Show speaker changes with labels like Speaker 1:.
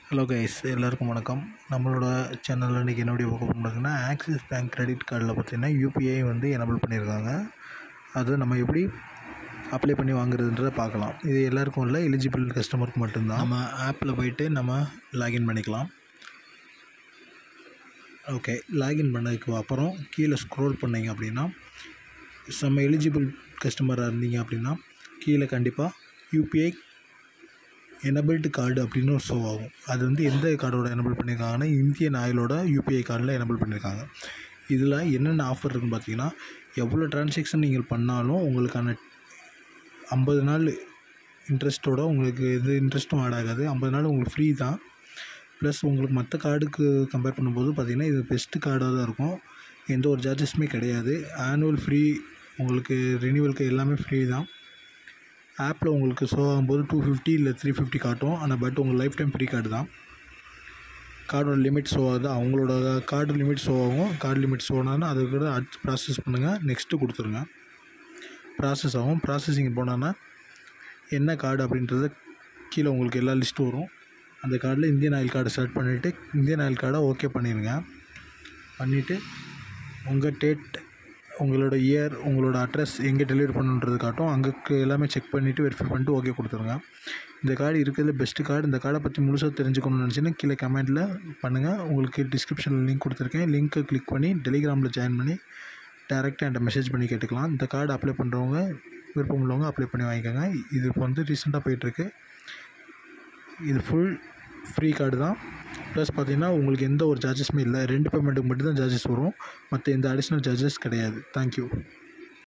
Speaker 1: hello guys எல்லாருக்கும் வணக்கம் நம்மளோட சேனலில் இன்றைக்கி என்ன வீடியோ பார்க்க போகிறோம்னா ஆக்சிஸ் பேங்க் கிரெடிட் கார்டில் பார்த்தீங்கன்னா யூபிஐ வந்து எனபிள் பண்ணியிருக்காங்க அது நம்ம எப்படி அப்ளை பண்ணி வாங்குறதுன்றதை பார்க்கலாம் இது எல்லாருக்கும் இல்லை எலிஜிபிள் கஸ்டமருக்கு மட்டும்தான் நம்ம ஆப்பில் போயிட்டு நம்ம லாகின் பண்ணிக்கலாம் ஓகே லாகின் பண்ணதுக்கு அப்புறம் கீழே ஸ்க்ரோல் பண்ணீங்க அப்படின்னா நம்ம எலிஜிபிள் கஸ்டமராக இருந்தீங்க அப்படின்னா கீழே கண்டிப்பாக யூபிஐ எனபிள்டு கார்டு அப்படின்னு ஒரு ஷோ ஆகும் அது வந்து எந்த கார்டோட எனபிள் பண்ணியிருக்காங்கன்னா இந்தியன் ஆயிலோட யூபிஐ கார்டில் எனபிள் பண்ணியிருக்காங்க இதில் என்னென்ன ஆஃபர் இருக்குன்னு பார்த்தீங்கன்னா எவ்வளோ டிரான்சாக்ஷன் நீங்கள் பண்ணாலும் உங்களுக்கான ஐம்பது நாள் இன்ட்ரெஸ்ட்டோட உங்களுக்கு எந்த இன்ட்ரெஸ்ட்டும் ஆட் ஆகாது ஐம்பது நாள் உங்களுக்கு ஃப்ரீ தான் ப்ளஸ் உங்களுக்கு மற்ற கார்டுக்கு கம்பேர் பண்ணும்போது பார்த்திங்கன்னா இது பெஸ்ட்டு கார்டாக தான் இருக்கும் எந்த ஒரு சார்ஜஸுமே கிடையாது ஆனுவல் ஃப்ரீ உங்களுக்கு ரினியூவலுக்கு எல்லாமே ஃப்ரீ தான் ஆப்பில் உங்களுக்கு ஷோ ஆகும்போது டூ ஃபிஃப்டி இல்லை த்ரீ ஃபிஃப்டி காட்டும் ஆனால் பட் உங்கள் லைஃப் டைம் ஃப்ரீ கார்டு தான் கார்டோட லிமிட் ஷோ ஆகுது அவங்களோட கார்டு லிமிட் ஷோ ஆகும் கார்டு லிமிட் ஷோ ஆனால் அது கூட அடுத்து ப்ராசஸ் பண்ணுங்கள் நெக்ஸ்ட்டு கொடுத்துருங்க ப்ராசஸ் ஆகும் ப்ராசஸிங் போனோன்னா என்ன கார்டு அப்படின்றத கீழே உங்களுக்கு எல்லா லிஸ்ட்டும் வரும் அந்த கார்டில் இந்தியன் ஆயில் கார்டை செலக்ட் பண்ணிவிட்டு இந்தியன் ஆயில் கார்டை ஓகே பண்ணிடுங்க பண்ணிவிட்டு உங்கள் டேட் உங்களோட இயர் உங்களோட அட்ரஸ் எங்கே டெலிவரி பண்ணுன்றது காட்டும் அங்கே எல்லாமே செக் பண்ணிவிட்டு வெரிஃபை பண்ணிட்டு ஓகே கொடுத்துருங்க இந்த கார்டு இருக்கிறதுல பெஸ்ட்டு கார்டு இந்த கார்டை பற்றி முழுசாக தெரிஞ்சுக்கணும்னு நினச்சிங்கன்னா கீழே கமெண்ட்டில் பண்ணுங்கள் உங்களுக்கு டிஸ்கிரிப்ஷனில் லிங்க் கொடுத்துருக்கேன் லிங்க்கை கிளிக் பண்ணி டெலிகிராமில் ஜாயின் பண்ணி டேரெக்டாக என்கிட்ட மெசேஜ் பண்ணி கேட்டுக்கலாம் இந்த கார்டு அப்ளை பண்ணுறவங்க விருப்பம் உள்ளவங்க அப்ளை பண்ணி வாங்கிக்கோங்க இது இப்போ வந்து ரீசெண்டாக போயிட்டுருக்கு இது ஃபுல் ஃப்ரீ கார்டு தான் ப்ளஸ் பார்த்தீங்கன்னா உங்களுக்கு எந்த ஒரு சார்ஜஸுமே இல்லை ரெண்டு பேமெண்ட்டுக்கு மட்டும் தான் சார்ஜஸ் வரும் மற்ற எந்த அடிஷ்னல் சார்ஜஸ் கிடையாது தேங்க்யூ